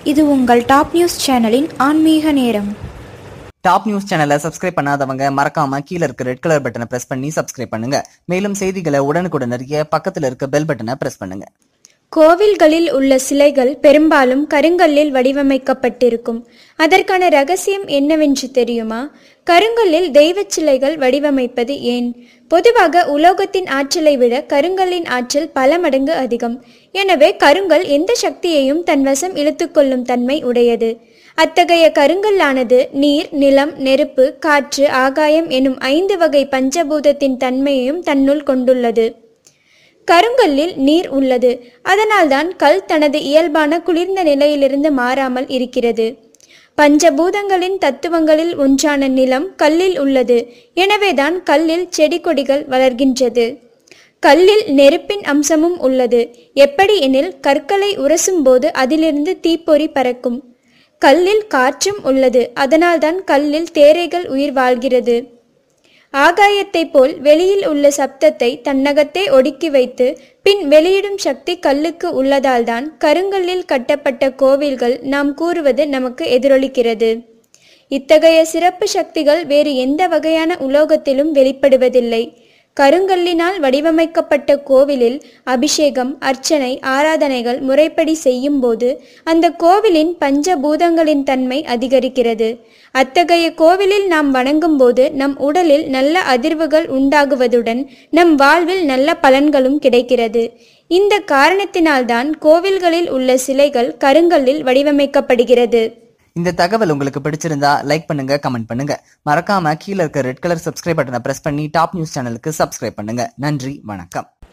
இது உங்கள் top news சேனலின் ஆன்மீக நேரம் டாப் நியூஸ் சேனலை சப்ஸ்கிரைப் பண்ணாதவங்க மறக்காம கீழ இருக்க ரெட் கலர் பட்டனை பிரஸ் பண்ணி சப்ஸ்கிரைப் பண்ணுங்க மேலும் செய்திகளை உடனுக்குடன் அறிய பக்கத்துல இருக்க பெல் பட்டனை பிரஸ் பண்ணுங்க கோவில்களில் உள்ள சிலைகள் பெரும்பாலும் கருங்கல்லில் வடிவமைக்கப்பட்டிருக்கும் அதற்கான ரகசியம் என்னவென்று தெரியுமா கருங்கல்லில் தெய்வச் சிலைகள் வடிவமைப்பது ஏன் பொதுவாக உலோகத்தின் ஆற்றலை விட கருங்கல்லின் ஆற்றல் பல மடங்கு அதிகம் எனவே கருங்கல் எந்த சக்தியையும் தன் வசம் இழுத்துக்கொள்ளும் தன்மை உடையது அத்தகைய கருங்கல்லானது நீர் நிலம் நெருப்பு காற்று ஆகாயம் எனும் ஐந்து வகை பஞ்சபூதத்தின் தன்மையையும் தன்னுள் கொண்டுள்ளது கருங்கல்லில் நீர் உள்ளது அதனால்தான் கல் தனது இயல்பான குளிர்ந்த நிலையிலிருந்து மாறாமல் இருக்கிறது பஞ்சபூதங்களின் தத்துவங்களில் ஒன்றான நிலம் கல்லில் உள்ளது எனவேதான் கல்லில் செடி கொடிகள் வளர்கின்றது கல்லில் நெருப்பின் அம்சமும் உள்ளது எப்படி எனில் கற்களை உரசும் போது அதிலிருந்து தீப்பொறி பறக்கும் கல்லில் காற்றும் உள்ளது அதனால்தான் கல்லில் தேரைகள் உயிர் வாழ்கிறது ஆகாயத்தைப் போல் வெளியில் உள்ள சப்தத்தை தன்னகத்தே ஒடுக்கி வைத்து பின் வெளியிடும் சக்தி கல்லுக்கு உள்ளதால்தான் கருங்கல்லில் கட்டப்பட்ட கோவில்கள் நாம் கூறுவது நமக்கு எதிரொலிக்கிறது இத்தகைய சிறப்பு சக்திகள் வேறு எந்த வகையான உலோகத்திலும் வெளிப்படுவதில்லை கருங்கல்லினால் வடிவமைக்கப்பட்ட கோவிலில் அபிஷேகம் அர்ச்சனை ஆராதனைகள் முறைப்படி செய்யும்போது அந்த கோவிலின் பஞ்சபூதங்களின் தன்மை அதிகரிக்கிறது அத்தகைய கோவிலில் நாம் வணங்கும்போது நம் உடலில் நல்ல அதிர்வுகள் உண்டாகுவதுடன் நம் வாழ்வில் நல்ல பலன்களும் கிடைக்கிறது இந்த காரணத்தினால்தான் கோவில்களில் உள்ள சிலைகள் கருங்கல்லில் வடிவமைக்கப்படுகிறது இந்த தகவல் உங்களுக்கு பிடிச்சிருந்தா லைக் பண்ணுங்க கமெண்ட் பண்ணுங்க மறக்காம கீழ இருக்க ரெட் கலர் சப்ஸ்கிரைப் பட்டனை பிரஸ் பண்ணி டாப் நியூஸ் சேனலுக்கு சப்ஸ்கிரைப் பண்ணுங்க நன்றி வணக்கம்